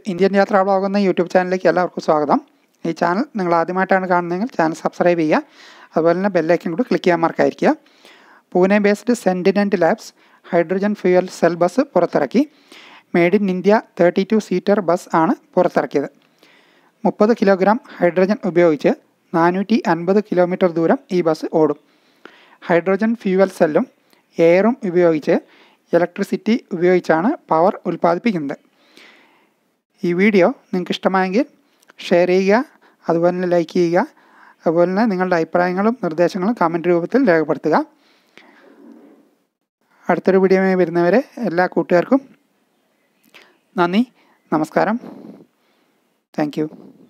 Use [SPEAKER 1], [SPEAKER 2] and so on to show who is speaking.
[SPEAKER 1] Indian യാത്രാ vlog എന്ന YouTube ചാനലിലേക്ക് എല്ലാവർക്കും സ്വാഗതം ഈ ചാനൽ നിങ്ങൾ ആദ്യമായിട്ടാണ് കാണുന്നതെങ്കിൽ ചാനൽ സബ്സ്ക്രൈബ് ചെയ്യുക അതുപോലെ തന്നെ ബെല്ലൈക്കൻ കൂടി ക്ലിക്ക് ചെയ്യാൻ മറക്കാതിരിക്കുക Pune based Sentient labs hydrogen fuel cell bus പുറത്തിറക്കി made in India thirty two seater bus ആണ് പുറത്തിറക്കിയത് മുപ്പത് കിലോഗ്രാം ഹൈഡ്രജൻ ഉപയോഗിച്ച് നാനൂറ്റി അൻപത് കിലോമീറ്റർ ദൂരം ഈ ബസ് ഓടും ഹൈഡ്രജൻ ഫ്യൂവൽ സെല്ലും എയറും ഉപയോഗിച്ച് ഇലക്ട്രിസിറ്റി ഉപയോഗിച്ചാണ് പവർ ഉൽപ്പാദിപ്പിക്കുന്നത് ഈ വീഡിയോ നിങ്ങൾക്ക് ഇഷ്ടമായെങ്കിൽ ഷെയർ ചെയ്യുക അതുപോലെ തന്നെ ലൈക്ക് ചെയ്യുക അതുപോലെ തന്നെ നിങ്ങളുടെ അഭിപ്രായങ്ങളും നിർദ്ദേശങ്ങളും കമൻറ്റ് രൂപത്തിൽ രേഖപ്പെടുത്തുക അടുത്തൊരു വീഡിയോയുമായി വരുന്നവരെ എല്ലാ കൂട്ടുകാർക്കും നന്ദി നമസ്കാരം താങ്ക് യു